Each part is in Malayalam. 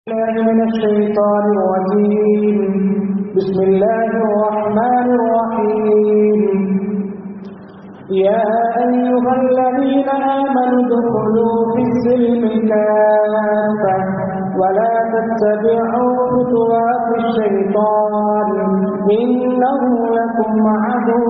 الله من الشيطان الرجيم بسم الله الرحمن الرحيم يا أيها الذين آمنوا ادخلوا في السلم كافة ولا تتبعوا خطوات الشيطان إنه لكم عدو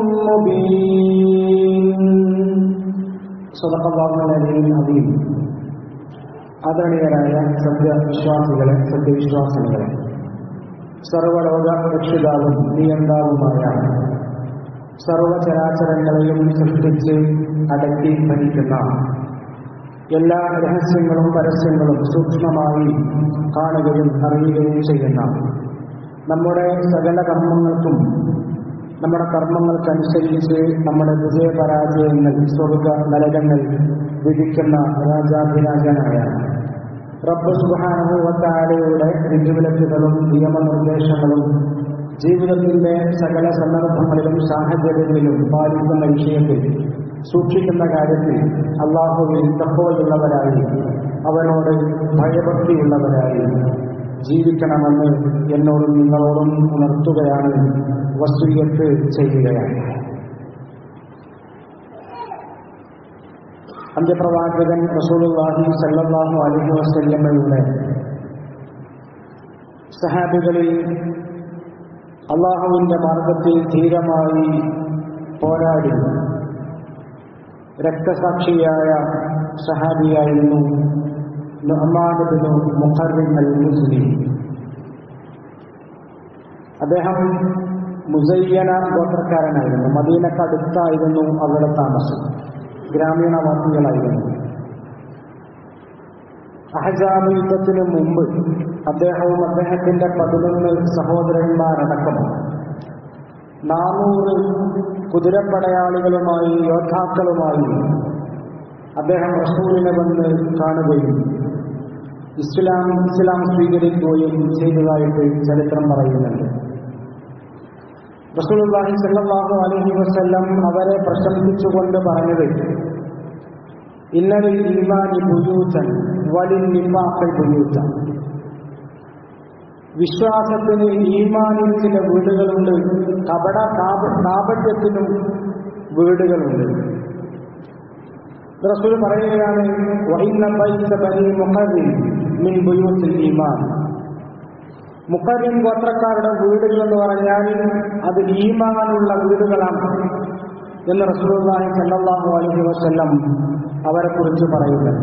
مبين صدق الله العلي العظيم ആദരണീയരായ സത്യവിശ്വാസികളെ സത്യവിശ്വാസികളെ സർവലോക രക്ഷിതാവും നിയന്താവുമായ സർവചരാചരങ്ങളെയും സൃഷ്ടിച്ച് അടക്കി ഭരിക്കുന്ന എല്ലാ രഹസ്യങ്ങളും പരസ്യങ്ങളും സൂക്ഷ്മമായി കാണുകയും അറിയുകയും ചെയ്യുന്ന നമ്മുടെ സകല കർമ്മങ്ങൾക്കും നമ്മുടെ കർമ്മങ്ങൾക്കനുസരിച്ച് നമ്മുടെ വിജയപരാജയങ്ങൾ സ്വർഗ നരകങ്ങൾ വിധിക്കുന്ന രാജാധിരാജനായ റബ്ബ് സുബാനുഭവത്താലയുടെ വിധിവിലക്കുകളും നിയമനിർദ്ദേശങ്ങളും ജീവിതത്തിന്റെ സകല സന്ദർഭങ്ങളിലും സാഹചര്യങ്ങളിലും പാലിക്കുന്ന വിഷയത്തിൽ സൂക്ഷിക്കുന്ന കാര്യത്തിൽ അള്ളാഹുവിൽ തപ്പോയുള്ളവരായി അവനോട് ഭയഭക്തിയുള്ളവരായി ജീവിക്കണമെന്ന് എന്നോടും നിങ്ങളോടും ഉണർത്തുകയാണ് വസ്തുയത്ത് ചെയ്യുകയാണ് അന്ത്യപ്രവാചകൻ റസൂലുള്ളാഹി സല്ലല്ലാഹു അലൈഹി വസല്ലമയുടെ സഹാബികളിൽ അള്ളാഹുവിന്റെ മാർഗത്തിൽ ധീരമായി പോരാടി രക്തസാക്ഷിയായ സഹാബിയായിരുന്നു നുഅ്മാനുബിനു മുഖറിൻ അൽ മുസ്ലിം അദ്ദേഹം മുസയ്യന ഗോത്രക്കാരനായിരുന്നു മദീനക്കടുത്തായിരുന്നു അവരുടെ താമസം ഗ്രാമീണവാസികളായിരുന്നു അഹജാബ് യുദ്ധത്തിന് മുമ്പ് അദ്ദേഹവും അദ്ദേഹത്തിന്റെ പതിനൊന്ന് സഹോദരന്മാരടക്കം നാനൂറ് കുതിരപ്പടയാളികളുമായി യോദ്ധാക്കളുമായി അദ്ദേഹം റസൂലിനെ വന്ന് കാണുകയും ഇസ്ലാം ഇസ്ലാം സ്വീകരിക്കുകയും ചെയ്തതായിട്ട് ചരിത്രം പറയുന്നുണ്ട് റസൂലുള്ളാഹി സല്ലല്ലാഹു അലൈഹി വസല്ലം അവരെ പ്രശംസിച്ചുകൊണ്ട് പറഞ്ഞത് ഇന്നലെ ഈമാനി ബുയൂത്തൻ വലിൻ നിഫാഖ് ബുയൂത്തൻ വിശ്വാസത്തിന് ഈമാനിൽ ചില വീടുകളുണ്ട് കപട കാപട്യത്തിനും വീടുകളുണ്ട് റസൂൽ പറയുകയാണ് വൈന്ന ബൈത്ത ബനി മുഖറിൻ മിൻ ബുയൂത്തിൽ ഈമാൻ മുഖരിൻ ഗോത്രക്കാരുടെ വീടുകൾ എന്ന് പറഞ്ഞാൽ അത് ഈമാനുള്ള വീടുകളാണ് എന്ന് റസൂലുള്ളാഹി സല്ലല്ലാഹു അലൈഹി വസല്ലം അവരെ കുറിച്ച് പറയുന്നുണ്ട്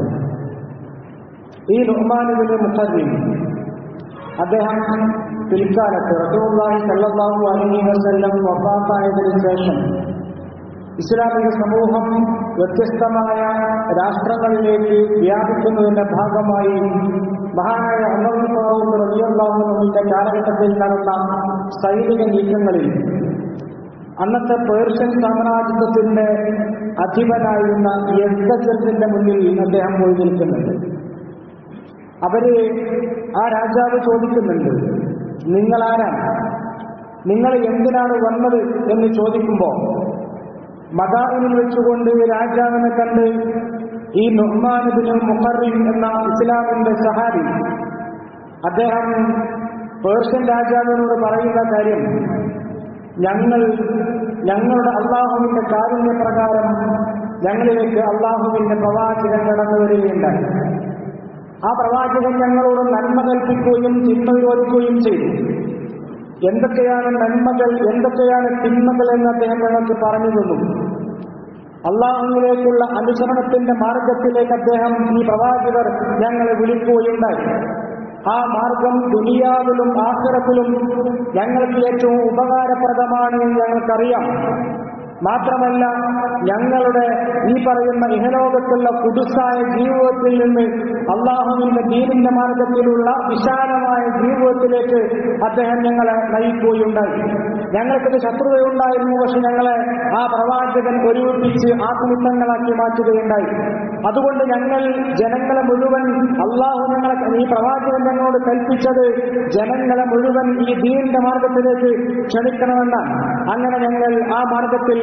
ഈ നുഹ്മാനുബിന് മുഖരിൻ അദ്ദേഹം പിൽക്കാലത്ത് റസൂലുള്ളാഹി സല്ലല്ലാഹു അലൈഹി വസല്ലം വഫാത്തായതിനു ശേഷം ഇസ്ലാമിക സമൂഹം വ്യത്യസ്തമായ രാഷ്ട്രങ്ങളിലേക്ക് വ്യാപിക്കുന്നതിന്റെ ഭാഗമായി മഹാനായ അമർ ഫാറൂഖ് റബിയുള്ളാഹുവിന്റെ കാലഘട്ടത്തിൽ നടന്ന സൈനിക നീക്കങ്ങളിൽ അന്നത്തെ പേർഷ്യൻ സാമ്രാജ്യത്വത്തിന്റെ അധിപനായിരുന്ന യസ്ദത്തിന്റെ മുന്നിൽ അദ്ദേഹം പോയി നിൽക്കുന്നുണ്ട് അവര് ആ രാജാവ് ചോദിക്കുന്നുണ്ട് നിങ്ങൾ ആരാണ് നിങ്ങൾ എന്തിനാണ് വന്നത് എന്ന് ചോദിക്കുമ്പോൾ മദാറിനിൽ വെച്ചുകൊണ്ട് രാജാവിനെ കണ്ട് ഈ നുഹ്മാനുബിന് മുഖറിൻ എന്ന ഇസ്ലാമിന്റെ സഹാബി അദ്ദേഹം പേർഷ്യൻ രാജാവിനോട് പറയുന്ന കാര്യം ഞങ്ങൾ ഞങ്ങളുടെ അള്ളാഹുവിന്റെ കാരുണ്യപ്രകാരം ഞങ്ങളിലേക്ക് അള്ളാഹുവിന്റെ പ്രവാചകൻ കടന്നു വരികയുണ്ടായി ആ പ്രവാചകൻ ഞങ്ങളോട് നന്മ കൽപ്പിക്കുകയും തിന്മ വിരോധിക്കുകയും ചെയ്തു എന്തൊക്കെയാണ് നന്മകൾ എന്തൊക്കെയാണ് തിന്മകൾ എന്ന് അദ്ദേഹം ഞങ്ങൾക്ക് പറഞ്ഞു തന്നു അള്ളാഹുവിലേക്കുള്ള അനുസരണത്തിന്റെ മാർഗത്തിലേക്ക് അദ്ദേഹം ഈ പ്രവാചകർ ഞങ്ങളെ വിളിക്കുകയുണ്ടായി ആ മാർഗം ദുനിയാവിലും ആഖിറത്തിലും ഞങ്ങൾക്ക് ഏറ്റവും ഉപകാരപ്രദമാണ് എന്ന് ഞങ്ങൾക്കറിയാം മാത്രമല്ല ഞങ്ങളുടെ ഈ പറയുന്ന ഇഹലോകത്തുള്ള കുടുസായ ജീവിതത്തിൽ നിന്ന് അള്ളാഹുവിന്റെ ദീനിന്റെ മാർഗത്തിലുള്ള വിശാലമായ ജീവിതത്തിലേക്ക് അദ്ദേഹം ഞങ്ങളെ നയിക്കുകയുണ്ടായി ഞങ്ങൾക്കൊരു ശത്രുതയുണ്ടായിരുന്നു പക്ഷെ ഞങ്ങളെ ആ പ്രവാചകൻ ഒരുമിപ്പിച്ച് ആത്മനിത്തങ്ങളാക്കി മാറ്റുകയുണ്ടായി അതുകൊണ്ട് ഞങ്ങൾ ജനങ്ങളെ മുഴുവൻ അള്ളാഹു ഞങ്ങളെ ഈ പ്രവാചകൻ ഞങ്ങളോട് കൽപ്പിച്ചത് ജനങ്ങളെ മുഴുവൻ ഈ ദീനിന്റെ മാർഗത്തിലേക്ക് ക്ഷണിക്കണമെന്നാണ് അങ്ങനെ ഞങ്ങൾ ആ മാർഗത്തിൽ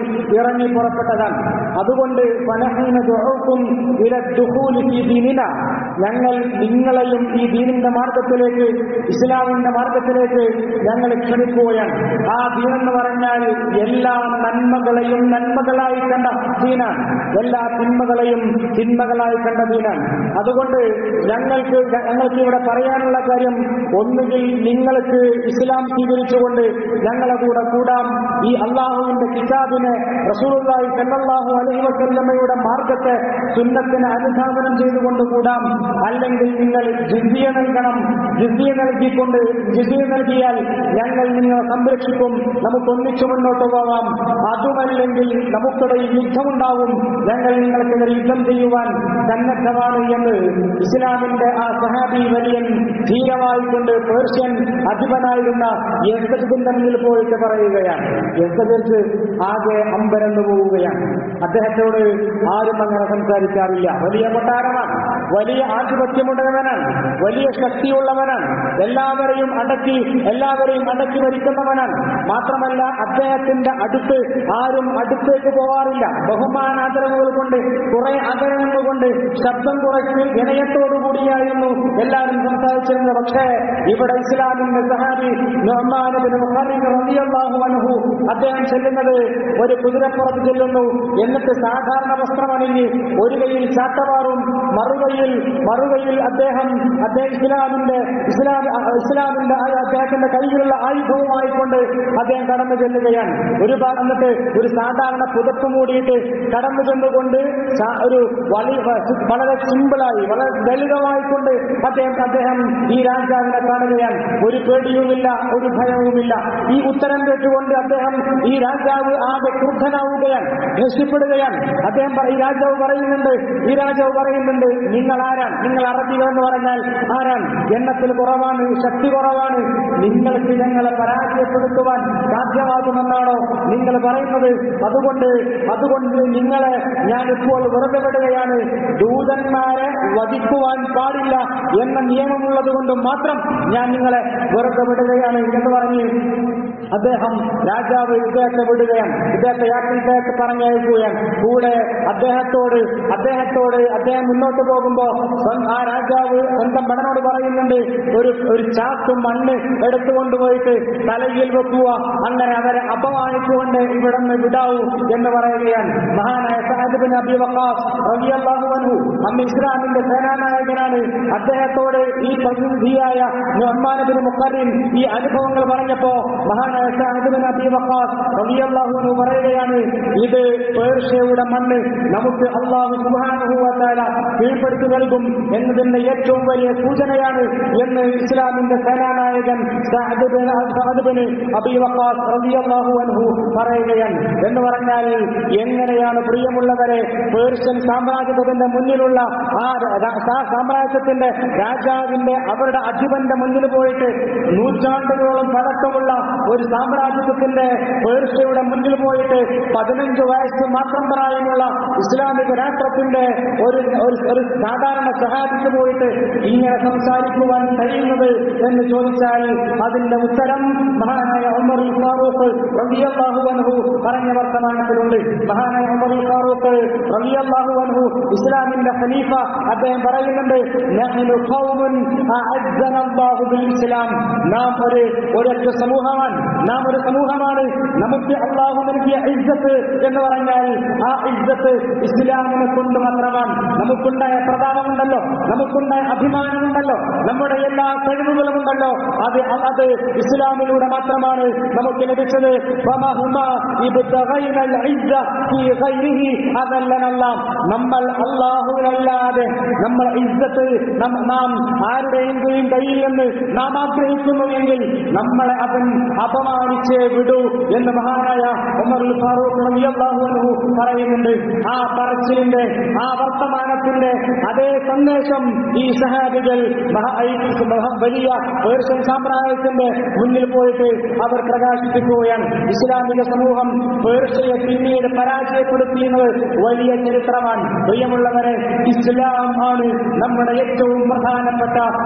ഇറങ്ങി പുറപ്പെട്ടതാണ് അതുകൊണ്ട് ഫനഹീന ദുഊക്കും ഇല ദുഖൂലി ഫീ ദീനിന ഞങ്ങൾ നിങ്ങളെയും ഈ ദീനിന്റെ മാർഗത്തിലേക്ക് ഇസ്ലാമിന്റെ മാർഗത്തിലേക്ക് ഞങ്ങൾ ക്ഷണിക്കുകയാണ് ആ ദീനെന്ന് പറഞ്ഞാൽ എല്ലാ നന്മകളെയും നന്മകളായി കണ്ട ദീനാണ് എല്ലാ തിന്മകളെയും തിന്മകളായി കണ്ട ദീനാണ് അതുകൊണ്ട് ഞങ്ങൾക്ക് ഞങ്ങൾക്ക് ഇവിടെ പറയാനുള്ള കാര്യം ഒന്നുകിൽ നിങ്ങൾക്ക് ഇസ്ലാം സ്വീകരിച്ചുകൊണ്ട് ഞങ്ങളെ കൂടെ കൂടാം ഈ അള്ളാഹുവിന്റെ കിതാബിനെ റസൂലുള്ളാഹി സല്ലല്ലാഹു അലൈഹി വസല്ലമയുടെ മാർഗത്തെ സുന്നത്തിന് അനുധാവനം ചെയ്തുകൊണ്ട് കൂടാം അല്ലെങ്കിൽ നിങ്ങൾ ജിദ്ദിയ നൽകണം ജിദ്ദിയ നൽകിക്കൊണ്ട് ജിദ്ദിയ നൽകിയാൽ ഞങ്ങൾ നിങ്ങളെ സംരക്ഷിക്കും നമുക്ക് ഒന്നിച്ചു മുന്നോട്ട് പോകാം അതുമല്ലെങ്കിൽ നമുക്കിടയിൽ യുദ്ധമുണ്ടാവും ഞങ്ങൾ നിങ്ങൾക്കെതിരെ യുദ്ധം ചെയ്യുവാൻ സന്നദ്ധമാണ് എന്ന് ഇസ്ലാമിന്റെ ആ സഹാബി വലിയൻ ധീരമായിക്കൊണ്ട് പേർഷ്യൻ അധിപനായിരുന്ന യസ്തജിന്റെ മുന്നിൽ പോയിട്ട് പറയുകയാണ് യസ്തജിച്ച് ആകെ അമ്പരന്നു പോവുകയാണ് അദ്ദേഹത്തോട് ആരും അങ്ങനെ സംസാരിക്കാറില്ല വലിയ കൊട്ടാരമാണ് വലിയ ആധിപത്യമുള്ളവനാണ് വലിയ ശക്തിയുള്ളവനാണ് എല്ലാവരെയും അടക്കി എല്ലാവരെയും അടക്കി ഭരിക്കുന്നവനാണ് മാത്രമല്ല അദ്ദേഹത്തിന്റെ അടുത്ത് ആരും അടുത്തേക്ക് പോവാറില്ല ബഹുമാനാദരവുകൾ കൊണ്ട് കുറെ ആദരവുകൾ കൊണ്ട് ശബ്ദം കുറച്ച് വിനയത്തോടുകൂടിയായിരുന്നു എല്ലാവരും സംസാരിച്ചിരുന്നത് പക്ഷേ ഇവിടെ ഇസ്ലാമിന്റെ സഹാബി നുഅ്മാനബിന് മുഹറിൻ റളിയല്ലാഹു അൻഹു അദ്ദേഹം ചെല്ലുന്നത് ഒരു കുതിരപ്പുറത്ത് ചെല്ലുന്നു എന്നിട്ട് സാധാരണ വസ്ത്രമണിഞ്ഞ് ഒരു കൈയിൽ ചാട്ടവാറും മറുകൈയിൽ മറുകൈയിൽ അദ്ദേഹം അദ്ദേഹം ഇസ്ലാമിന്റെ ഇസ്ലാം ഇസ്ലാമിന്റെ ആ അദ്ദേഹത്തിന്റെ കയ്യിലുള്ള ആയുധവുമായിക്കൊണ്ട് അദ്ദേഹം കടന്നു ചെല്ലുകയാണ് ഒരു ഭാഗം എന്നിട്ട് ഒരു സാധാരണ പുതപ്പ് മൂടിയിട്ട് കടന്നു ചെന്നുകൊണ്ട് സാ- ഒരു വലിയ വളരെ സിമ്പിളായി വളരെ ലളിതമായിക്കൊണ്ട് അദ്ദേഹം അദ്ദേഹം ഈ രാജാവിനെ കാണുകയാണ് ഒരു പേടിയുമില്ല ഒരു ഭയവുമില്ല ഈ ഉത്തരം കേട്ടുകൊണ്ട് അദ്ദേഹം ഈ രാജാവ് ആകെ ക്രുദ്ധനാവുകയാണ് രക്ഷപ്പെടുകയാണ് അദ്ദേഹം പറ- ഈ രാജാവ് പറയുന്നുണ്ട് ഈ രാജാവ് പറയുന്നുണ്ട് നിങ്ങൾ ആരാണ് നിങ്ങൾ അറബികൾ എന്ന് പറഞ്ഞാൽ ആരാണ് എണ്ണത്തിൽ കുറവാണ് ശക്തി കുറവാണ് നിങ്ങൾക്ക് ഞങ്ങളെ പരാജയപ്പെടുത്തുവാൻ സാധ്യമാകുമെന്നാണോ നിങ്ങൾ പറയുന്നത് അതുകൊണ്ട് അതുകൊണ്ട് നിങ്ങളെ ഞാനിപ്പോൾ വെറുതെ വിടുകയാണ് ദൂതന്മാരെ വധിക്കുവാൻ പാടില്ല എന്ന നിയമമുള്ളത് കൊണ്ട് മാത്രം ഞാൻ നിങ്ങളെ വെറുതെ വിടുകയാണ് എന്ന് പറഞ്ഞ് അദ്ദേഹം രാജാവ് ഇദ്ദേഹത്തെ വിടുകയാണ് ഇദ്ദേഹത്തെ യാത്ര ഇദ്ദേഹത്തെ പറഞ്ഞയക്കുകയാണ് കൂടെ അദ്ദേഹത്തോട് അദ്ദേഹത്തോട് അദ്ദേഹം മുന്നോട്ട് പോകുമ്പോ സ്വ- ആ രാജാവ് സ്വന്തം മകനോട് പറയുന്നുണ്ട് ഒരു ഒരു ചാക്ക് മണ്ണ് എടുത്തുകൊണ്ടുപോയിട്ട് തലയിൽ വെക്കുക അങ്ങനെ അവരെ അപമാനിച്ചുകൊണ്ട് ഇവിടെ നിന്ന് വിടാവൂ എന്ന് പറയുകയാണ് മഹാനായ സാഹിബിൻ അബി വഖാസ് റളിയല്ലാഹു അൻഹു അന്ന് ഇസ്ലാമിന്റെ സേനാനായകനാണ് അദ്ദേഹത്തോട് ഈ പ്രതിനിധിയായ നുഅ്മാനബിൻ മുഖറിൻ ഈ അനുഭവങ്ങൾ പറഞ്ഞപ്പോ മഹാനായ സാഹിബിൻ അബി വഖാസ് റളിയല്ലാഹു അൻഹു പറയുകയാണ് ഇത് പേർഷ്യയുടെ മണ്ണ് നമുക്ക് അള്ളാഹു സുബ്ഹാനഹു വ തആല കീഴ്പ്പെടുത്തി നൽകും എന്നതിന്റെ ഏറ്റവും വലിയ സൂചനയാണ് എന്ന് ഇസ്ലാമിന്റെ സേനാനായകൻ Saad bin Saad bin Abi Waqqas റളിയല്ലാഹു അൻഹു പറയുകയാണ് എന്ന് പറഞ്ഞാൽ എങ്ങനെയാണ് പ്രിയമുള്ളവരെ പേർഷ്യൻ സാമ്രാജ്യത്തിന്റെ മുന്നിലുള്ള ആ ര- സാ- സാമ്രാജ്യത്തിന്റെ രാജാവിന്റെ അവരുടെ അധിപന്റെ മുന്നിൽ പോയിട്ട് നൂറ്റാണ്ടുകളോളം പഴക്കമുള്ള ഒരു സാമ്രാജ്യത്തിന്റെ പേർഷ്യയുടെ മുന്നിൽ പോയിട്ട് പതിനഞ്ച് വയസ്സ് മാത്രം പ്രായമുള്ള ഇസ്ലാമിക രാഷ്ട്രത്തിന്റെ ഒരു ഒരു- ഒരു സാധാരണ സഹാബിക്ക് പോയിട്ട് ഇങ്ങനെ സംസാരിക്കുവാൻ കഴിയുന്നത് എന്ന് ചോദിച്ചാൽ അതിന്റെ ഉത്തരം മഹാനായ ഉമർ ഫാറൂഖ് റളിയല്ലാഹു അൻഹു പറഞ്ഞ വർത്തമാനത്തിലുണ്ട് മഹാനായ ഉമർ ഫാറൂഖ് റളിയല്ലാഹു അൻഹു ഇസ്ലാമിന്റെ ഖലീഫ അദ്ദേഹം പറയുന്നുണ്ട് നഹ്നു ഖൗമുൻ അഅസ്സന അല്ലാഹു ബിൽ ഇസ്ലാം നാം ഒരു ഒരൊറ്റ സമൂഹമാണ് നാം ഒരു സമൂഹമാണ് നമുക്ക് അള്ളാഹു നൽകിയ ഇജ്ജത്ത് എന്ന് പറഞ്ഞാൽ ആ ഇജ്ജത്ത് ഇസ്ലാമിനെ കൊണ്ട് മാത്രമാണ് നമുക്കുണ്ടായ പ്രതാപമുണ്ടല്ലോ നമുക്കുണ്ടായ അഭിമാനമുണ്ടല്ലോ നമ്മുടെ എല്ലാ കഴിവുകളും ഉണ്ടല്ലോ അത് അത് ഇസ്ലാമിലൂടെ മാത്രമാണ് നമുക്ക് ലഭിച്ചത് ഫമഹുമ ഇബ്തഗൈന അൽ-ഇസ്സ ഫീ ഗൈരിഹി അതല്ലനല്ലാം നമ്മൾ അല്ലാഹുവിനല്ലാതെ നമ്മൾ ഇസ്സത്ത് നം- നാം ആരുടെയും കീഴിൽ കഴിയില്ലെന്ന് നാം ആഗ്രഹിക്കുന്നുവെങ്കിൽ നമ്മളെ അവൻ അപമാനിച്ചേ വിടൂ എന്ന് മഹാനായ ഉമർ ഫാറൂഖ് റളിയല്ലാഹു അൻഹു പറയുന്നുണ്ട് ആ പറച്ചിലിന്റെ ആ വർത്തമാനത്തിന്റെ അതേ സന്ദേശം ഈ സഹാബികൾ മഹാ- ഈ മഹാ- വലിയ പേർഷ്യൻ സാമ്രാജ്യത്തിന്റെ മുന്നിൽ പോയിട്ട് അവർ പ്രകാശിപ്പിക്കുകയാണ് ഇസ്ലാമിക സമൂഹം പേർഷ്യയെ പിന്നീട് പരാജയപ്പെടുത്തിയത് വലിയ ചരിത്രമാണ് പ്രിയമുള്ളവരെ ഇസ്ലാം ആണ് നമ്മുടെ ഏറ്റവും പ്രധാനപ്പെട്ട കരുത്ത്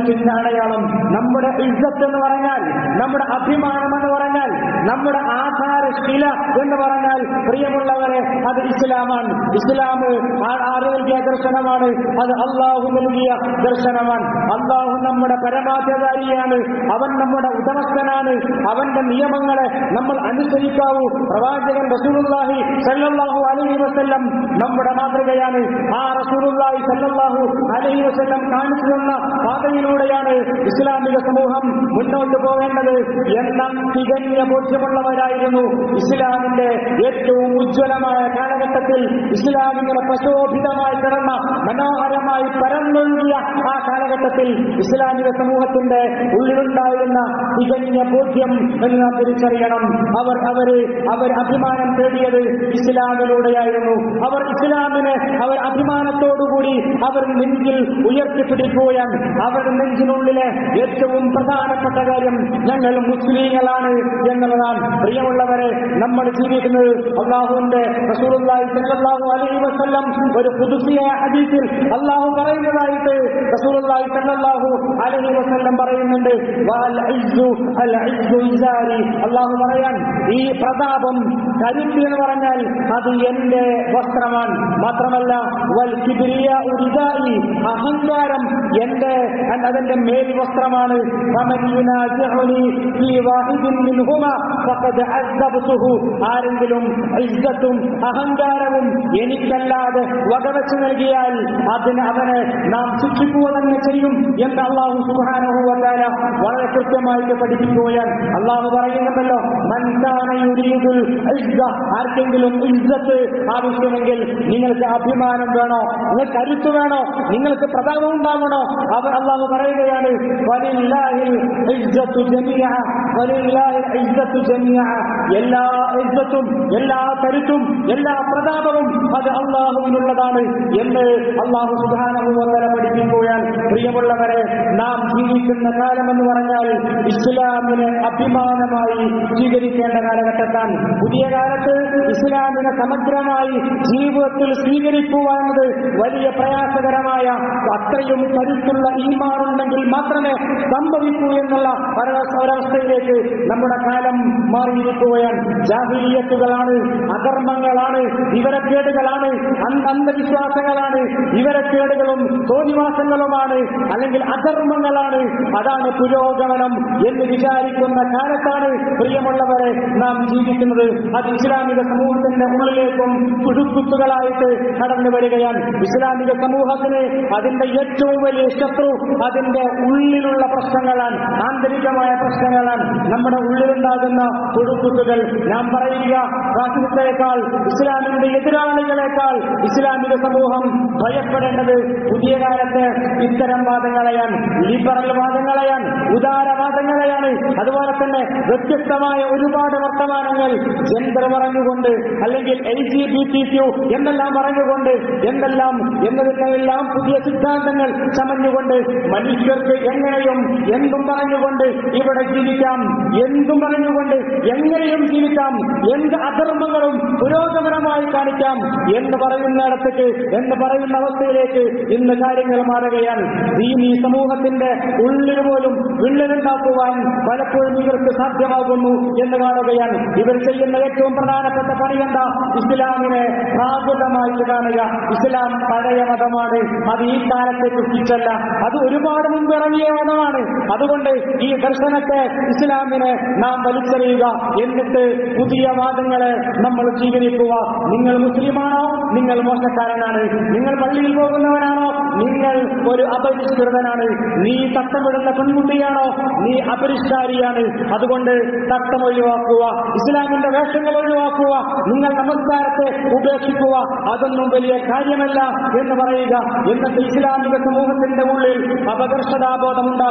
ഇസ്സത്തിന്റെ അടയാളം നമ്മുടെ ഇസ്സത്ത് എന്ന് പറഞ്ഞാൽ നമ്മുടെ അഭിമാനം എന്ന് പറഞ്ഞാൽ നമ്മുടെ ആധാരശില എന്ന് പറഞ്ഞാൽ പ്രിയമുള്ളവരെ അത് ഇസ്ലാമാണ് ഇസ്ലാം ആ- ആര് നൽകിയ ദർശനമാണ് അത് അള്ളാഹു നൽകിയ ദർശനമാണ് അള്ളാഹു നമ്മുടെ പരമാധികാരിയാണ് അവൻ നമ്മുടെ ഉടമസ്ഥനാണ് അവന്റെ നിയമങ്ങളെ നമ്മൾ അനുസരിക്കാവൂ പ്രവാചകൻ റസൂലുള്ളാഹി സല്ലല്ലാഹു അലൈഹി വസല്ലം നമ്മുടെ മാതൃകയാണ് ആ റസൂലുള്ളാഹി സല്ലല്ലാഹു അലൈഹി വസല്ലം കാണിച്ചു തന്ന പാതയിലൂടെയാണ് ഇസ്ലാമിക സമൂഹം മുന്നോട്ട് പോകേണ്ടത് എന്ന തികഞ്ഞ ബോധ്യമുള്ളവരായിരുന്നു ഇസ്ലാമിന്റെ ഏറ്റവും ഉജ്ജ്വലമായ കാലഘട്ടത്തിൽ ഇസ്ലാമിങ്ങനെ പ്രശോഭിതമായി കിടന്ന മനോഹരമായി പരന്നൊഴുകിയ ആ കാലഘട്ടത്തിൽ ഇസ്ലാമിക സമൂഹത്തിന്റെ ഉള്ളിലുണ്ടായിരുന്ന തികഞ്ഞ ബോധ്യം എന്ന് നാം തിരിച്ചറിയണം അവർ അവര് അവർ അഭിമാനം തേടിയത് ഇസ്ലാമിലൂടെയായിരുന്നു അവർ ഇസ്ലാമിനെ അവർ അഭിമാനത്തോടുകൂടി അവർ നെഞ്ചിൽ ഉയർത്തിപ്പിടിക്കുകയാണ് അവരുടെ നെഞ്ചിനുള്ളിലെ ഏറ്റവും പ്രധാനപ്പെട്ട കാര്യം ഞങ്ങൾ മുസ്ലിങ്ങളാണ് എന്നുള്ളതാണ് പ്രിയമുള്ളവരെ നമ്മൾ ജീവിക്കുന്നത് അള്ളാഹുവിന്റെ റസൂലുള്ളാഹി സ്വല്ലല്ലാഹു അലൈഹി വസല്ലം ഒരു പുതുസിയായ ഹദീസിൽ അള്ളാഹു പറയുന്നതായിട്ട് റസൂലുള്ളാഹി സ്വല്ലല്ലാഹു അലൈഹി വസല്ലം പറയുന്നുണ്ട് വഅൽ ഇസ്സു അൽ ഇസ്സു ഇസാരി അള്ളാഹു പറയാൻ ഈ പ്രതാപം കരുത്തി എന്ന് പറഞ്ഞാൽ അത് എന്റെ വസ്ത്രമാണ് മാത്രമല്ല വൽ കിബ്രിയ ഉരിദായി അഹങ്കാരം എന്റെ അതെന്റെ മേൽ വസ്ത്രമാണ് ഫമൻ യുനാസിഉനി ഫീ വാഹിദിൻ മിൻഹുമ ഫഖദ് അസ്ദബ്തുഹു ആരെങ്കിലും ഇസ്സത്തും അഹങ്കാരവും എനിക്കല്ലാതെ വകവെച്ച് നൽകിയാൽ അതിന് അവനെ നാം ശിക്ഷിക്കുക തന്നെ ചെയ്യും എന്ന് അള്ളാഹു സുബ്ഹാനഹു വതആല വളരെ കൃത്യമായിട്ട് പഠിപ്പിക്കുകയാണ് അള്ളാഹു പറയുന്നുണ്ടല്ലോ മൻ കാന യുരീദുൽ ഇസ്സ ആർക്കെങ്കിലും ഇസ്സത്ത് ആവശ്യമെങ്കിൽ നിങ്ങൾക്ക് അഭിമാനം വേണോ നിങ്ങൾക്ക് കരുത്ത് വേണോ നിങ്ങൾക്ക് പ്രതാപം ഉണ്ടാവണോ അവർ അള്ളാഹു പറയുകയാണ് വലില്ലാഹിൽ ഇസ്സത്തു ജമീഅ വലില്ലാഹിൽ ഇസ്സത്തു ജമീഅ എല്ലാ ഇസ്സത്തും എല്ലാ കരുത്തും എല്ലാ പ്രതാപവും അത് അള്ളാഹുവിനുള്ളതാണ് എന്ന് അള്ളാഹു സുബ്ഹാനഹു വതആല പഠിപ്പിക്കുകയാണ് പ്രിയമുള്ളവരെ നാം ജീവിക്കുന്ന കാലം എന്ന് പറഞ്ഞാൽ ഇസ്ലാമിനെ അഭിമാനമായി സ്വീകരിക്കേണ്ട കാലഘട്ടത്താണ് പുതിയ കാലത്ത് ഇസ്ലാമിനെ സമഗ്രമായി ജീവിതത്തിൽ സ്വീകരിക്കുക എന്നത് വലിയ പ്രയാസകരമായ അത്രയും കരുത്തുള്ള ഈമാറുണ്ടെങ്കിൽ മാത്രമേ സംഭവിക്കൂ എന്നുള്ള ഒരവസ്ഥ- ഒരവസ്ഥയിലേക്ക് നമ്മുടെ കാലം മാറിയിരിക്കുകയാണ് ജാഹിലിയത്തുകളാണ് അധർമ്മങ്ങളാണ് വിവരക്കേടുകളാണ് അന്ധ- അന്ധവിശ്വാസങ്ങളാണ് വിവരക്കേടുകളും തോന്നിവാസങ്ങളുമാണ് അല്ലെങ്കിൽ അധർമ്മങ്ങളാണ് അതാണ് പുരോഗമനം എന്ന് വിചാരിക്കുന്ന കാലത്താണ് പ്രിയമുള്ളവരെ നാം ജീവിക്കുന്നത് അത് ഇസ്ലാമിക സമൂഹത്തിന്റെ ഉള്ളിലേക്കും കുടുക്കുത്തുകളായിട്ട് കടന്നു വരികയാണ് ഇസ്ലാമിക സമൂഹത്തിന് അതിന്റെ ഏറ്റവും വലിയ ശത്രു അതിന്റെ ഉള്ളിലുള്ള പ്രശ്നങ്ങളാണ് ആന്തരികമായ പ്രശ്നങ്ങളാണ് നമ്മുടെ ഉള്ളിലുണ്ടാകുന്ന കുടുക്കുത്തുകൾ നാം പറയുക ഫാസിസത്തേക്കാൾ ഇസ്ലാമിന്റെ എതിരാളികളെക്കാൾ ഇസ്ലാമിക സമൂഹം ഭയപ്പെടേണ്ടത് പുതിയ കാലത്ത് ഇത്തരം വാദങ്ങളെയാണ് ലിബറൽ വാദങ്ങളെയാണ് ഉദാരവാദങ്ങളെയാണ് അതുപോലെ തന്നെ വ്യത്യസ്തമായ ഒരുപാട് വർത്തമാനങ്ങൾ ജെൻഡർ പറഞ്ഞുകൊണ്ട് അല്ലെങ്കിൽ L G B T Q എന്നെല്ലാം പറഞ്ഞുകൊണ്ട് എന്തെല്ലാം എന്നതിനെല്ലാം പുതിയ സിദ്ധാന്തങ്ങൾ ചമഞ്ഞുകൊണ്ട് മനുഷ്യർക്ക് എങ്ങനെയും എന്തും പറഞ്ഞുകൊണ്ട് ഇവിടെ ജീവിക്കാം എന്തും പറഞ്ഞുകൊണ്ട് എങ്ങനെയും ജീവിക്കാം എന്ത് അധർമ്മങ്ങളും പുരോഗമനമായി കാണിക്കാം എന്ന് പറയുന്നിടത്തേക്ക് എന്ന് പറയുന്ന അവസ്ഥയിലേക്ക് ഇന്ന് കാര്യങ്ങൾ മാറുകയാണ് ദീനീ സമൂഹത്തിന്റെ ഉള്ളിൽ പോലും വിള്ളലുണ്ടാക്കുവാൻ പലപ്പോഴും ഇവർക്ക് സാധ്യമാകുന്നു എന്ന് കാണുകയാണ് ഇവർ ചെയ്യുന്ന ഏറ്റവും പ്രധാനപ്പെട്ട പണി എന്താ ഇസ്ലാമിനെ പ്രാകൃതമായിട്ട് കാണുക ഇസ്ലാം പഴയ മതമാണ് അത് ഈ കാലത്തെ സൃഷ്ടിച്ചല്ല അത് ഒരുപാട് മുമ്പ് ഇറങ്ങിയ മതമാണ് അതുകൊണ്ട് ഈ ദർശനത്തെ ഇസ്ലാമിനെ നാം വലിച്ചെറിയുക എന്നിട്ട് പുതിയ വാദങ്ങളെ നമ്മൾ സ്വീകരിക്കുക നിങ്ങൾ മുസ്ലിമാണോ നിങ്ങൾ മോശക്കാരനാണ് നിങ്ങൾ പള്ളിയിൽ പോകുന്നവനാണോ നിങ്ങൾ ഒരു അപരിഷ്കൃതനാണ് നീ തട്ടമിടുന്ന പെൺകുട്ടിയാണോ നീ അപരിഷ്കാരിയാണ് അതുകൊണ്ട് തട്ടം ഒഴിവാക്കുക ഇസ്ലാമിന്റെ വേഷങ്ങൾ ഒഴിവാക്കുക നിങ്ങൾ നമസ്കാരത്തെ ഉപേക്ഷിക്കുക അതൊന്നും വലിയ കാര്യമല്ല എന്ന് പറയുക എന്നിട്ട് ഇസ്ലാമിക സമൂഹത്തിന്റെ ഉള്ളിൽ അപകർഷതാബോധം ഉണ്ടാക്കുക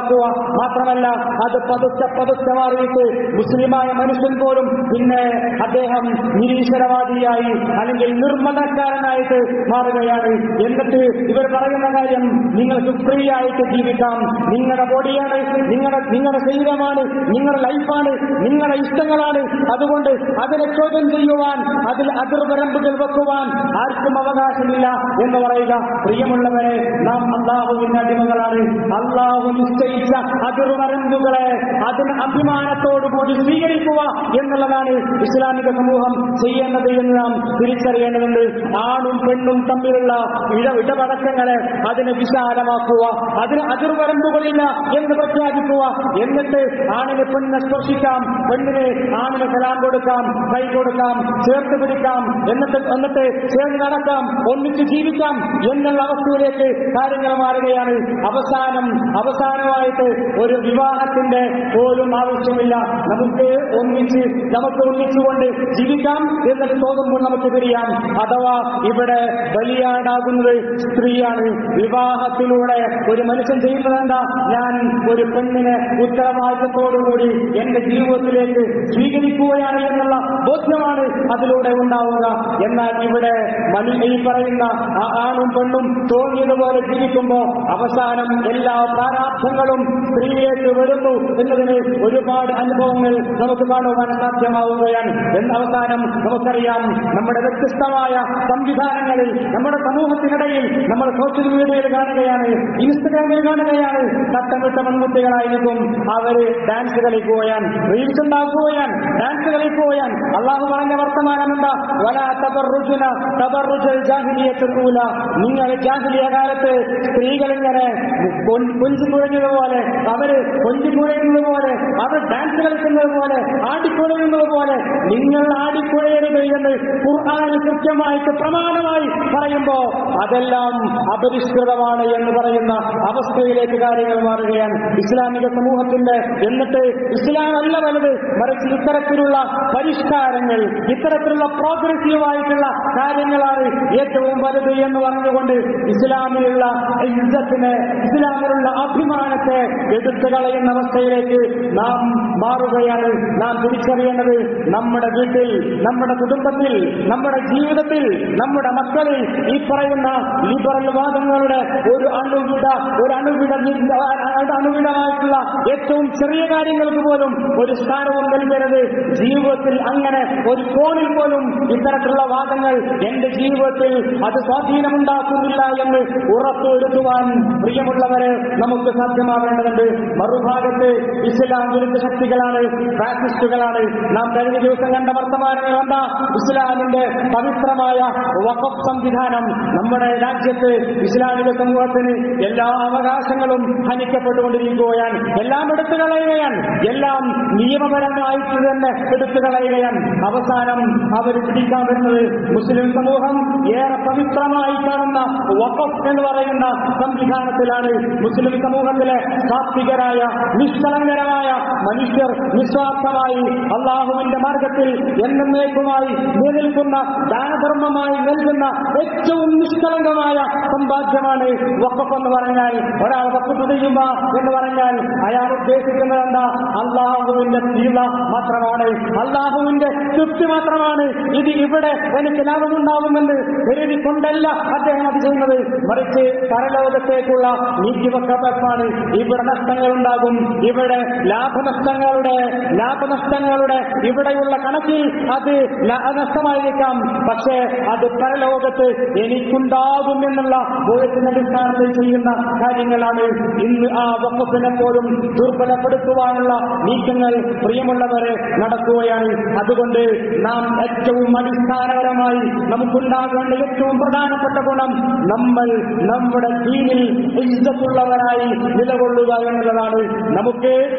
മാത്രമല്ല അത് പതുക്കെ പതുക്കെ മാറിയിട്ട് മുസ്ലിമായ മനുഷ്യൻ പോലും പിന്നെ അദ്ദേഹം നിരീശ്വരവാദിയായി അല്ലെങ്കിൽ നിർമ്മതക്കാരനായിട്ട് മാറുകയാണ് എന്നിട്ട് ഇവർ പറയുന്ന കാര്യം നിങ്ങൾക്ക് ഫ്രീ ആയിട്ട് ജീവിക്കാം നിങ്ങളുടെ ബോഡിയാണ് നിങ്ങളുടെ നിങ്ങളുടെ ശരീരമാണ് നിങ്ങളുടെ ലൈഫാണ് നിങ്ങളുടെ ഇഷ്ടങ്ങളാണ് അതുകൊണ്ട് അതിനെ ചോദ്യം ചെയ്യുവാൻ അതിൽ അതിർവരമ്പുകൾ വെക്കുവാൻ ആർക്കും അവകാശമില്ല എന്ന് പറയുക പ്രിയമുള്ളവരെ നാം അള്ളാഹുവിന്റെ അടിമകളാണ് അള്ളാഹു നിശ്ചയിച്ച അതിർവരമ്പുകളെ അതിന് അഭിമാനത്തോടുകൂടി സ്വീകരിക്കുക എന്നുള്ളതാണ് ഇസ്ലാമിക സമൂഹം ചെയ്യേണ്ടത് എന്ന് നാം തിരിച്ചറിയേണ്ടതുണ്ട് ആണും പെണ്ണും തമ്മിലുള്ള ഇട ഇടപടക്കങ്ങളെ അതിനെ വിശാലമാക്കുക അതിന് അതിർവരമ്പുകളില്ല എന്ന് പ്രഖ്യാപിക്കുക എന്നിട്ട് ആണിന് പെണ്ണിനെ സ്പർശിക്കാം പെണ്ണിന് ആണിന് കലാം കൊടുക്കാം കൈ കൊടുക്കാം ചേർത്ത് പിടിക്കാം എന്നിട്ട് എന്നിട്ട് ചേർന്ന് നടക്കാം ഒന്നിച്ച് ജീവിക്കാം എന്നുള്ള അവസ്ഥയിലേക്ക് കാര്യങ്ങൾ മാറുകയാണ് അവസാനം അവസാനമായിട്ട് ഒരു വിവാഹത്തിന്റെ പോലും ആവശ്യമില്ല നമുക്ക് ഒന്നിച്ച് നമുക്ക് ഒന്നിച്ചുകൊണ്ട് ജീവിക്കാം എന്നിട്ട് തോന്നുമ്പോൾ നമുക്ക് തിരിയാം അഥവാ ഇവിടെ ബലിയാടാകുന്നത് സ്ത്രീയാണ് വിവാഹത്തിലൂടെ ഒരു മനുഷ്യൻ ചെയ്യുന്നത് എന്താ ഞാൻ ഒരു പെണ്ണിനെ ഉത്തരവാദിത്തത്തോടുകൂടി എന്റെ ജീവിതത്തിലേക്ക് സ്വീകരിക്കുകയാണ് എന്നുള്ള ബോധ്യമാണ് അതിലൂടെ ഉണ്ടാവുക എന്നാൽ ഇവിടെ മനി ഈ പറയുന്ന ആ ആണും പെണ്ണും തോന്നിയതുപോലെ ജീവിക്കുമ്പോ അവസാനം എല്ലാ പ്രാരാബ്ധങ്ങളും സ്ത്രീയിലേക്ക് വരുന്നു എന്നതിന് ഒരുപാട് അനുഭവങ്ങൾ നമുക്ക് കാണുവാൻ സാധ്യമാവുകയാണ് എന്ന അവസാനം നമുക്കറിയാം നമ്മുടെ വ്യത്യസ്തമായ സംവിധാനങ്ങളിൽ നമ്മുടെ സമൂഹത്തിനിടയിൽ നമ്മൾ സോഷ്യൽ മീഡിയയിൽ കാണുകയാണ് ഇൻസ്റ്റഗ്രാമിൽ കാണുകയാണ് തട്ടമിട്ട പെൺകുട്ടികളായിരിക്കും അവര് ഡാൻസ് കളിക്കുകയാണ് റീൽസ് ഉണ്ടാക്കുകയാണ് ഡാൻസ് കളിക്കുകയാണ് അള്ളാഹു പറഞ്ഞ വർത്തമാനം എന്താ വല തബറുജുന തബറുജൽ ജാഹിലിയത്തുകൂല നിങ്ങൾ ജാഹിലിയ കാലത്ത് സ്ത്രീകൾ ഇങ്ങനെ കൊഞ്ചു കുഴഞ്ഞതുപോലെ അവര് കൊഞ്ചു കുഴയുന്നത് പോലെ അവർ ഡാൻസ് കളിക്കുന്നത് പോലെ ആടിക്കുഴയുന്നത് പോലെ നിങ്ങൾ ആടിക്കുഴയരുത് എന്ന് ഖുർആാനിൽ കൃത്യമായിട്ട് പ്രമാണമായി പറയുമ്പോ അതെല്ലാം അപരിഷ്കൃതമാണ് എന്ന് പറയുന്ന അവസ്ഥയിലേക്ക് കാര്യങ്ങൾ മാറുകയാണ് ഇസ്ലാമിക സമൂഹത്തിന്റെ എന്നിട്ട് ഇസ്ലാം അല്ല വലുത് മറിച്ച് ഇത്തരത്തിലുള്ള പരിഷ്കാരങ്ങൾ ഇത്തരത്തിലുള്ള പ്രോഗ്രസീവ് ആയിട്ടുള്ള കാര്യങ്ങളാണ് ഏറ്റവും വലുത് എന്ന് പറഞ്ഞുകൊണ്ട് ഇസ്ലാമിലുള്ള ഇജ്ജത്തിനെ ഇസ്ലാമിലുള്ള അഭിമാനത്തെ എടുത്തു കളയുന്ന അവസ്ഥയിലേക്ക് നാം മാറുകയാണ് നാം തിരിച്ചറിയേണ്ടത് നമ്മുടെ വീട്ടിൽ നമ്മുടെ കുടുംബത്തിൽ നമ്മുടെ ജീവിതത്തിൽ നമ്മുടെ മക്കളിൽ ഈ പറയുന്ന ലിബറൽ വാദങ്ങളുടെ ഒരു അണുവിട ഒരു അണുവിട അണുവിടമായിട്ടുള്ള ഏറ്റവും ചെറിയ കാര്യങ്ങൾക്ക് പോലും ഒരു സ്ഥാനവും നൽകരുത് ജീവിതത്തിൽ അങ്ങനെ ഒരു കോണിൽ പോലും ഇത്തരത്തിലുള്ള വാദങ്ങൾ എന്റെ ജീവിതത്തിൽ അത് സ്വാധീനമുണ്ടാക്കുന്നില്ല എന്ന് ഉറപ്പുവരുത്തുവാൻ പ്രിയമുള്ളവരെ നമുക്ക് സാധ്യമാവേണ്ടതുണ്ട് മറുഭാഗത്ത് ഇസ്ലാം വിരുദ്ധ ശക്തികളാണ് ഫാസിസ്റ്റുകളാണ് നാം കഴിഞ്ഞ ദിവസം കണ്ട വർത്തമാനങ്ങൾ കണ്ട ഇസ്ലാമിന്റെ പവിത്രമായ വഖഫ് സംവിധാനം നമ്മുടെ രാജ്യത്ത് ഇസ്ലാമിക സമൂഹത്തിന് എല്ലാ അവകാശങ്ങളും ഹനിക്കപ്പെട്ടുകൊണ്ടിരിക്കുകയാണ് എല്ലാം എടുത്തു കളയുകയാണ് എല്ലാം നിയമപരമായിട്ട് തന്നെ എടുത്തു കളയുകയാണ് അവസാനം അവർ പിടിക്കാൻ വരുന്നത് മുസ്ലിം സമൂഹം ഏറെ പവിത്രമായി കാണുന്ന വഖഫ് എന്ന് പറയുന്ന സംവിധാനത്തിലാണ് മുസ്ലിം സമൂഹത്തിലെ സാത്വികരായ നിഷ്കളങ്കരമായ മനുഷ്യർ നിസ്വാർത്ഥമായി അള്ളാഹുവിന്റെ മാർഗത്തിൽ എന്നേക്കുമായി നിലനിൽക്കുന്ന ദാനധർമ്മമായി നൽകുന്ന ഏറ്റവും നിഷ്കളങ്കമായ സമ്പാദ്യമാണ് വഖഫ് എന്ന് പറഞ്ഞാൽ ഒരാൾ വഖഫ് ചെയ്യുക എന്ന് പറഞ്ഞാൽ അയാൾ ഉദ്ദേശിക്കുന്നത് എന്താ അള്ളാഹുവിന്റെ തീള മാത്രമാണ് അള്ളാഹുവിന്റെ തൃപ്തി മാത്രമാണ് ഇത് ഇവിടെ എനിക്ക് ലാഭമുണ്ടാകുമെന്ന് കരുതി കൊണ്ടല്ല അദ്ദേഹം അത് ചെയ്യുന്നത് മറിച്ച് പരലോകത്തേക്കുള്ള നീക്കിവെക്കപ്പാണ് ഇവിടെ നഷ്ടങ്ങൾ ഉണ്ടാകും ഇവിടെ ലാഭനഷ്ടങ്ങളുടെ ലാഭനഷ്ടങ്ങളുടെ ഇവിടെയുള്ള കണക്കിൽ അത് ല- നഷ്ടമായിരിക്കാം പക്ഷേ അത് പരലോകത്ത് എനിക്കുണ്ടാകും എന്നുള്ള ബോധത്തിന്റെ അടിസ്ഥാനത്തിൽ ചെയ്യുന്ന കാര്യങ്ങളാണ് ഇന്ന് ആ വക്കഫിനെ പോലും ദുർബലപ്പെടുത്തുവാനുള്ള നീക്കങ്ങൾ പ്രിയമുള്ളവരെ നടക്കുകയാണ് അതുകൊണ്ട് നാം ഏറ്റവും അടിസ്ഥാനപരമായി നമുക്കുണ്ടാകേണ്ട ഏറ്റവും പ്രധാനപ്പെട്ട ഗുണം നമ്മൾ നമ്മുടെ ദീനിൽ ഇജ്ജത്തുള്ളവരായി നിലകൊള്ളുക എന്നുള്ളതാണ് നമുക്ക് നമുക്ക്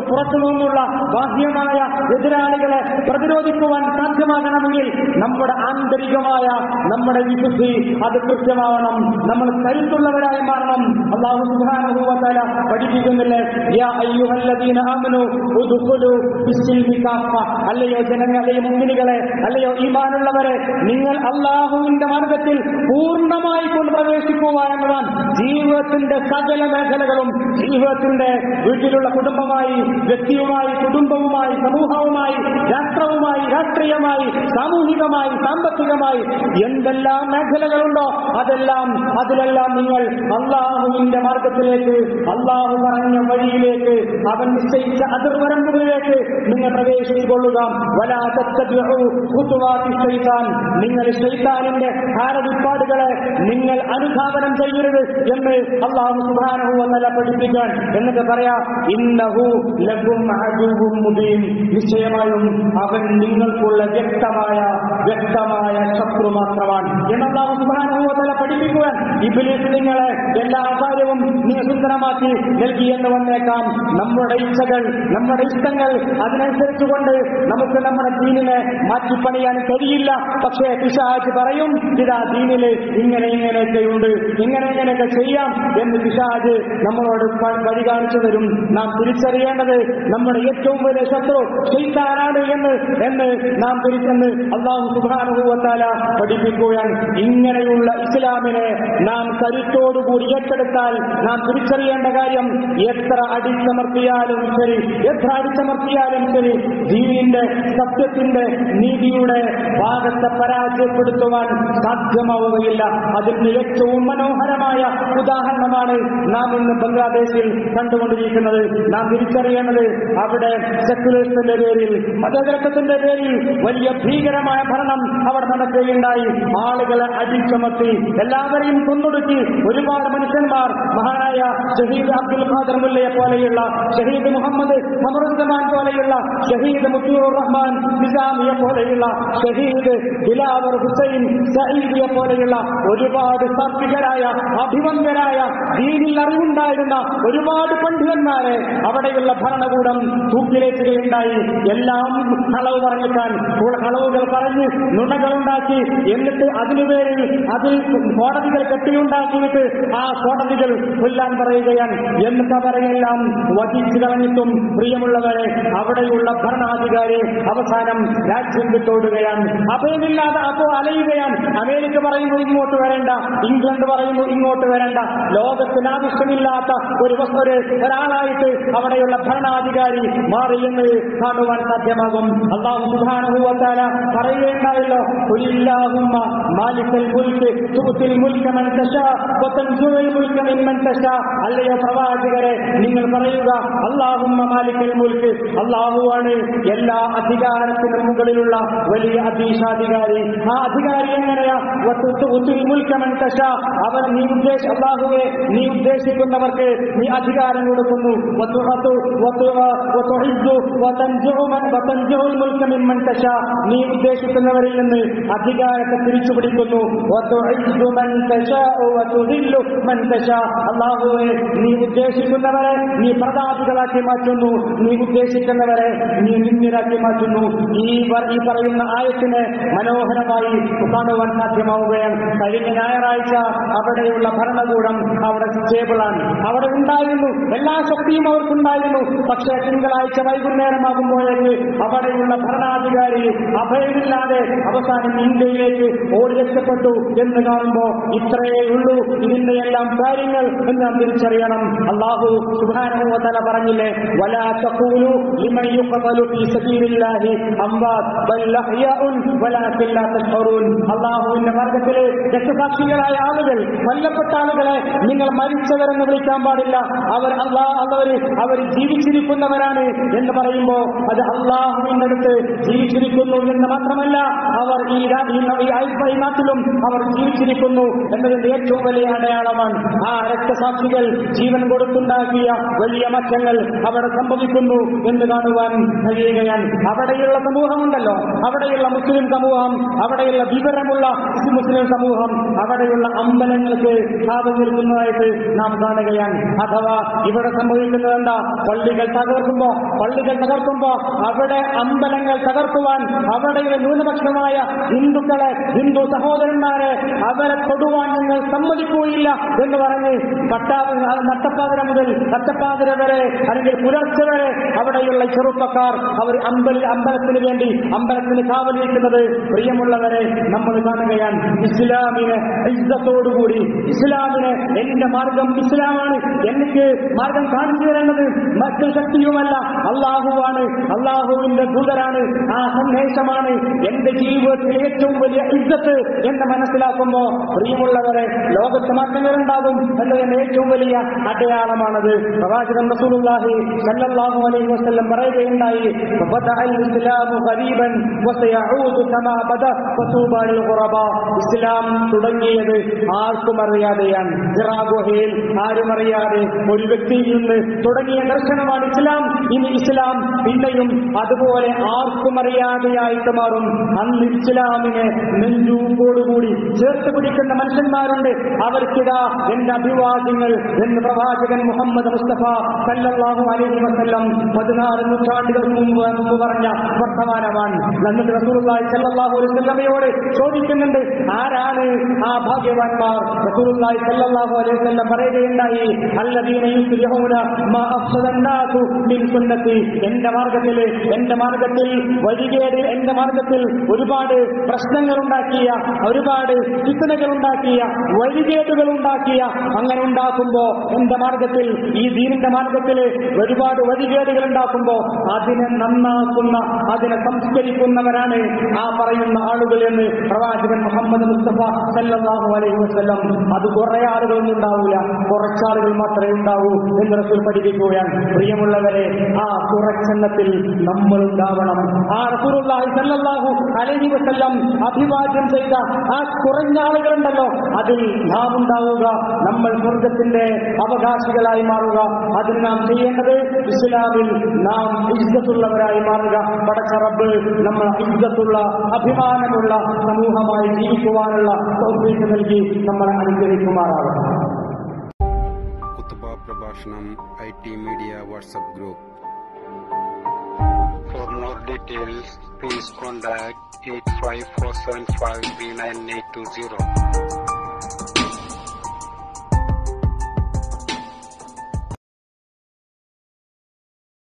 പുറത്തു നിന്നുള്ള ബാഹ്യമായ എതിരാളികളെ പ്രതിരോധിക്കുവാൻ സാധ്യമാകണമെങ്കിൽ നമ്മുടെ ആന്തരികമായ നമ്മുടെ വിശുദ്ധി അത് കൃത്യമാവണം നമ്മൾ കരുത്തുള്ളവരായി മാറണം അള്ളാഹു സുബ്ഹാനഹു വ തആല പഠിപ്പിക്കുന്നില്ലേ യാ അയ്യുഹല്ലദീന ആമനു ഉദ്ഖുലു ഫിസ്സിൽമി കാഫ അല്ലയോ ജനങ്ങളെ മുഅ്മിനുകളെ അല്ലയോ ഈമാനുള്ളവരെ നിങ്ങൾ അള്ളാഹുവിന്റെ മാർഗത്തിൽ പൂർണ്ണമായി കൊണ്ട് പ്രവേശിക്കുക എന്നതാണ് ജീവിതത്തിന്റെ സകല മേഖലകളും ജീവിതത്തിന്റെ വീട്ടിലുള്ള കുടുംബമായി വ്യക്തിയുമായി കുടുംബവുമായി സമൂഹവുമായി രാഷ്ട്രവുമായി രാഷ്ട്രീയമായി സാമൂഹികമായി സാമ്പത്തികമായി എന്തെല്ലാം മേഖലകളുണ്ടോ അതെല്ലാം അതിലെല്ലാം നിങ്ങൾ അള്ളാഹുവിന്റെ മാർഗത്തിലേക്ക് അള്ളാഹു പറഞ്ഞ വഴിയിലേക്ക് അവൻ നിശ്ചയിച്ച അതിർവരമ്പുകളിലേക്ക് നിങ്ങൾ പ്രവേശിച്ചുകൊള്ളുക വലാ തത്തബിഉ ഖുതുവാതി ശൈത്താൻ നിങ്ങൾ ശൈത്താനിന്റെ ഹാരവിപ്പാടുകളെ നിങ്ങൾ അനുധാവനം ചെയ്യരുത് എന്ന് അള്ളാഹു സുബ്ഹാനഹു വ തആല പഠിപ്പിക്കാൻ എന്നിട്ട് പറയാ ഇന്നഹു ലകും അദുവും മുബീൻ നിശ്ചയമായും അവൻ നിങ്ങൾക്കുള്ള വ്യക്തമായ വ്യക്തമായ ശത്രു മാത്രമാണ് എന്ന് അള്ളാഹു സുബ്ഹാനഹു വ തആല പഠിപ്പിക്കുവാൻ ഇബ്ലീസ് നിങ്ങളെ എല്ലാ കാര്യവും നിയന്ത്രണമാക്കി നൽകിയെന്ന് വന്നേക്കാം നമ്മുടെ ഇച്ഛകൾ നമ്മുടെ ഇഷ്ടങ്ങൾ അതിനനുസരിച്ചുകൊണ്ട് നമുക്ക് നമ്മുടെ ദീനിനെ മാറ്റിപ്പണിയാൻ കഴിയില്ല പക്ഷേ പിശാജ് പറയും ഇതാ ദീനില് ഇങ്ങനെ ഇങ്ങനെയൊക്കെയുണ്ട് ഇങ്ങനെ ഇങ്ങനെയൊക്കെ ചെയ്യാം എന്ന് പിശാജ് നമ്മളോട് പ- വഴി കാണിച്ചു തരും നാം തിരിച്ചറിയേണ്ടത് നമ്മുടെ ഏറ്റവും വലിയ ശത്രു ശൈത്താനാണ് എന്ന് എന്ന് നാം തിരിച്ചെന്ന് അള്ളാഹു സുബാനുഭവത്താല പഠിപ്പിക്കുകയാണ് ഇങ്ങനെയുള്ള ഇസ്ലാമിനെ നാം കരുത്തോടുകൂടി ഏറ്റെടുത്താൽ നാം തിരിച്ചറിയേണ്ട കാര്യം എത്ര അടിച്ചമർത്തിയാലും ശരി എത്ര അടിച്ചമർത്തിയാലും ശരി ദീനിന്റെ സത്യത്തിന്റെ നീതിയുടെ ഭാഗത്തെ പരാജയപ്പെടുത്തുവാൻ സാധ്യമാവുകയില്ല അതിന് ഏറ്റവും മനോഹരമായ ഉദാഹരണമാണ് നാം ഇന്ന് ബംഗ്ലാദേശിൽ കണ്ടുകൊണ്ടിരിക്കുന്നത് നാം തിരിച്ചറിയേണ്ടത് അവിടെ സെക്യുലേഷന്റെ പേരിൽ മതഗ്രഹത്തിന്റെ പേരിൽ വലിയ ഭീകരമായ ഭരണം അവിടെ നടക്കുകയുണ്ടായി ആളുകളെ അടിച്ചമർത്തി എല്ലാവരെയും കൊന്നൊടുക്കി ഒരുപാട് മനുഷ്യന്മാർ മഹാനായ ഷഹീദ് അബ്ദുൽ ഖാദർ മുല്ലയെ പോലെയുള്ള ഷഹീദ് മുഹമ്മദ് സമറുദ്ദമാൻ പോലെയുള്ള ഷഹീദ് മുത്തൂർ റഹ്മാൻ നിസാമിയെ പോലെയുള്ള ഷഹീദ് ബിലാവർ ഹുസൈൻ സഈദിയെ പോലെയുള്ള ഒരുപാട് സാത്വികരായ അഭിമന്യരായ ദീനിൽ അറിവുണ്ടായിരുന്ന ഒരുപാട് പണ്ഡിതന്മാരെ അവിടെയുള്ള ഭരണകൂടം തൂക്കിലേറ്റുകയുണ്ടായി എല്ലാം കളവ് പറഞ്ഞിട്ടാൻ കളവുകൾ പറഞ്ഞ് നുണകളുണ്ടാക്കി എന്നിട്ട് അതിനു പേരിൽ അതിൽ കോടതികൾ കെട്ടിയുണ്ടാക്കിയിട്ട് ആ കോടതികൾ കൊല്ലാൻ പറയുകയാണ് എന്നിട്ട് അവരെയെല്ലാം വധിച്ചു കളഞ്ഞിട്ടും പ്രിയമുള്ളവരെ അവിടെയുള്ള ഭരണാധികാരി അവസാനം രാജ്യം വിട്ടോടുകയാണ് അഭയമില്ലാതെ അപ്പോ അലയുകയാണ് അമേരിക്ക പറയുന്നു ഇങ്ങോട്ട് വരേണ്ട ഇംഗ്ലണ്ട് പറയുന്നു ഇങ്ങോട്ട് വരേണ്ട ലോകത്തിന് ആവശ്യമില്ലാത്ത ഒരു വസ്തു- ഒരു ഒരാളായിട്ട് അവിടെയുള്ള ഭരണാധികാരി മാറിയെന്ന് കാണുവാൻ സാധ്യമാകും അള്ളാഹു സുബാനുഭവത്താല പറയുകയുണ്ടായല്ലോ "ഖുലില്ലാഹുമ്മ മാലിക്കൽ മുൽക്ക് തുഅ്തിൽ മുൽക മൻ തശാ വതൻസുൽ മുൽക മിമ്മൻ തശാ അല്ലയോ പ്രവാചകരെ നിങ്ങൾ പറയുക അള്ളാഹുമ്മ മാലിക്കൽ മുൽക്ക് അള്ളാഹുവാണ് എല്ലാ അധികാരത്തിനും മുകളിലുള്ള വലിയ അധീശാധികാരി ആ അധികാരി എങ്ങനെയാ വതുഅ്തിൽ മുൽക മൻ തശാ അവൻ നീ ഉദ്ദേശ അള്ളാഹുവെ നീ ഉദ്ദേശിക്കുന്നവർക്ക് നീ അധികാരം കൊടുക്കുന്നു വതുഅതു വതുഅ വതുഇസ്സു വതൻസുഉ മൻ വതൻസുൽ മുൽക മിമ്മൻ തശാ നീ ഉദ്ദേശിക്കുന്നവരിൽ നിന്ന് അധികാരത്തെ തിരിച്ചു പിടിക്കുന്നു വതുഇസ്സു മൻ തശാ വതുദില്ലു മൻ തശാ അള്ളാഹുവെ നീ ഉദ്ദേശിക്കുന്നവരെ നീ പ്രതാപികളാക്കി മാറ്റുന്നു നീ ഉദ്ദേശിക്കുന്നവരെ നീ നിന്ദിരാക്കി മാറ്റുന്നു ഈ വ- ഈ പറയുന്ന ആയത്തിനെ മനോഹരമായി കാണുവാൻ സാധ്യമാവുകയാണ് കഴിഞ്ഞ ഞായറാഴ്ച അവിടെയുള്ള ഭരണകൂടം അവിടെ സ്റ്റേബിളാണ് അവിടെ ഉണ്ടായിരുന്നു എല്ലാ ശക്തിയും അവർക്കുണ്ടായിരുന്നു പക്ഷേ തിങ്കളാഴ്ച വൈകുന്നേരമാകുമ്പോഴേക്ക് അവിടെയുള്ള ഭരണാധികാരി അഭയമില്ലാതെ അവസാനം ഇന്ത്യയിലേക്ക് ഓടി രക്ഷപ്പെട്ടു എന്ന് കാണുമ്പോ ഇത്രയേ ഉള്ളൂ ഇതിന്റെ എല്ലാം കാര്യങ്ങൾ എന്ന് നാം തിരിച്ചറിയണം അള്ളാഹു സുബാനുഭവതല പറഞ്ഞില്ലേ വലാ തഖൂലു ലിമൻ യുഖ്തലു ഫീ സബീലില്ലാഹി അംവാത് ബൽ അഹ്യാഉൻ വലാകിൻ ലാ തഷ്ഉറൂൻ അള്ളാഹുവിന്റെ മാർഗത്തിൽ രക്തസാക്ഷികളായ ആളുകൾ കൊല്ലപ്പെട്ട ആളുകളെ നിങ്ങൾ മരിച്ചവരെന്ന് വിളിക്കാൻ പാടില്ല അവർ അള്ളാഹ് അവർ അവർ ജീവിച്ചിരിക്കുന്നവരാണ് എന്ന് പറയുമ്പോൾ അത് അള്ളാഹുവിന്റെ അടുത്ത് ജീവിച്ചിരിക്കുന്നു എന്ന് മാത്രമല്ല അവർ ഈ രാ- ഈ ന- ഈ ഐ- ഈ നാട്ടിലും അവർ ജീവിച്ചിരിക്കുന്നു എന്നതിന്റെ ഏറ്റവും വലിയ അടയാളമാണ് ആ രക്തസാക്ഷികൾ ജീവൻ കൊടുത്തുണ്ടാക്കിയ വലിയ മാറ്റങ്ങൾ അവിടെ സംഭവിക്കുന്നു എന്ന് കാണുവാൻ കഴിയുകയാണ് അവിടെയുള്ള സമൂഹമുണ്ടല്ലോ അവിടെയുള്ള മുസ്ലിം സമൂഹം അവിടെയുള്ള വിവരമുള്ള മുസ്ലിം സമൂഹം അവിടെയുള്ള അമ്പലങ്ങൾക്ക് കാവൽ നിൽക്കുന്നതായിട്ട് നാം കാണുകയാണ് അഥവാ ഇവിടെ സംഭവിക്കുന്നത് എന്താ പള്ളി പള്ളികൾ തകർക്കുമ്പോ പള്ളികൾ തകർക്കുമ്പോ അവിടെ അമ്പലങ്ങൾ തകർക്കുവാൻ അവിടെയുള്ള ന്യൂനപക്ഷമായ ഹിന്ദുക്കളെ ഹിന്ദു സഹോദരന്മാരെ അവരെ തൊടുവാൻ ഞങ്ങൾ സമ്മതിക്കുകയില്ല എന്ന് പറഞ്ഞ് പട്ടാ നട്ടപ്പാതിര മുതൽ നട്ടപ്പാതിര വരെ അല്ലെങ്കിൽ പുലർച്ചെ വരെ അവിടെയുള്ള ചെറുപ്പക്കാർ അവർ അമ്പല അമ്പലത്തിന് വേണ്ടി അമ്പലത്തിന് കാവലിരിക്കുന്നത് പ്രിയമുള്ളവരെ നമ്മൾ കാണുകയാണ് ഇസ്ലാമിനെ ഇസ്സത്തോടുകൂടി ഇസ്ലാമിനെ എന്റെ മാർഗം ഇസ്ലാമാണ് എനിക്ക് മാർഗം കാണിച്ചു തരേണ്ടത് മറ്റു ശക്തിയുമല്ല അള്ളാഹുവാണ് അള്ളാഹുവിന്റെ ദൂതരാണ് ആ സന്ദേശമാണ് എന്റെ ജീവിതത്തിലെ ഏറ്റവും വലിയ ഇജ്ജത്ത് എന്ന് മനസ്സിലാക്കുമ്പോ പ്രിയമുള്ളവരെ ലോകത്ത് മാറ്റങ്ങൾ ഉണ്ടാകും എന്നതിന്റെ ഏറ്റവും വലിയ അടയാളമാണത് പ്രവാചകൻ റസൂലുള്ളാഹി സല്ലല്ലാഹു അലൈഹി വസല്ലം പറയുകയുണ്ടായി "ഫബദഅൽ ഇസ്ലാമു ഖരീബൻ വസയഊദു കമാ ബദ ഫതൂബാ ലിൽ ഖുറബാ." ഇസ്ലാം തുടങ്ങിയത് ആർക്കും അറിയാതെയാണ് ഹിറാ ഗുഹയിൽ ആരും അറിയാതെ ഒരു വ്യക്തിയിൽ നിന്ന് തുടങ്ങിയ ദർശനമാണ് ഇസ്ലാം ഇനി ഇസ്ലാം പിന്നെയും അതുപോലെ ആർക്കും അറിയാതെയായിട്ട് മാറും അന്ന് ഇസ്ലാമിനെ നെഞ്ചൂപ്പോടുകൂടി ചേർത്ത് പിടിക്കുന്ന മനുഷ്യന്മാരുണ്ട് അവർക്കിതാ എന്റെ അഭിവാദ്യങ്ങൾ എന്ന് പ്രവാചകൻ മുഹമ്മദ് മുസ്തഫ സല്ലല്ലാഹു അലൈഹി വസല്ലം പതിനാറ് നൂറ്റാണ്ടുകൾക്ക് മുമ്പ് മുമ്പ് പറഞ്ഞ വർത്തമാനമാണ് എന്നിട്ട് റസൂലുള്ളാഹി സല്ലല്ലാഹു അലൈഹി വസല്ലമയോട് ചോദിക്കുന്നുണ്ട് ആരാണ് ആ ഭാഗ്യവാന്മാർ റസൂലുള്ളാഹി സല്ലല്ലാഹു അലൈഹി വസല്ലം പറയുകയുണ്ടായി അല്ലദീന യുസ്ലിഹൂന മാ അഫ്സദന്നാസു മിൻ സുന്നത്തി എന്റെ മാർഗത്തിൽ എന്റെ മാർഗത്തിൽ വഴികേട് എന്റെ മാർഗത്തിൽ ഒരുപാട് പ്രശ്നങ്ങൾ ഉണ്ടാക്കിയ ഒരുപാട് ചിന്തനകൾ ഉണ്ടാക്കിയ വഴികേടുകൾ ഉണ്ടാക്കിയ അങ്ങനെ ഉണ്ടാക്കുമ്പോ എന്റെ മാർഗത്തിൽ ഈ ദീനിന്റെ മാർഗത്തിൽ ഒരുപാട് വഴികേടുകൾ ഉണ്ടാക്കുമ്പോ അതിനെ നന്നാക്കുന്ന അതിനെ സംസ്കരിക്കുന്നവരാണ് ആ പറയുന്ന ആളുകൾ എന്ന് പ്രവാചകൻ മുഹമ്മദ് മുസ്തഫ സല്ലല്ലാഹു അലൈഹി വസല്ലം അത് കുറെ ആളുകളൊന്നും ഉണ്ടാവില്ല കുറച്ചാളുകൾ മാത്രമേ ഉണ്ടാവൂ എന്ന് റസൂൽ പഠിപ്പിക്കുകയാണ് പ്രിയമുള്ളവരെ ആ കുറച്ചെണ്ണത്തിൽ നമ്മൾ ഉണ്ടാവണം ആ റസൂലുള്ളാഹി സല്ലല്ലാഹു അലൈഹി വസല്ലം അഭിവാദ്യം ചെയ്ത ആ കുറഞ്ഞ ആളുകളുണ്ടല്ലോ അതിൽ നാം ഉണ്ടാവുക നമ്മൾ സ്വർഗത്തിന്റെ അവകാശികളായി മാറുക അതിന് നാം ചെയ്യേണ്ടത് ഇസ്ലാമിൽ നാം ഇജ്ജത്തുള്ളവരായി മാറുക പടച്ച റബ്ബ് നമ്മൾ ഇജ്ജത്തുള്ള അഭിമാനമുള്ള സമൂഹമായി ജീവിക്കുവാനുള്ള സൗകര്യം നൽകി നമ്മളെ അനുഗ്രഹിക്കുമാറാകണം കുത്തുബ പ്രഭാഷണം I T media WhatsApp group For more details, please contact 85475 3980.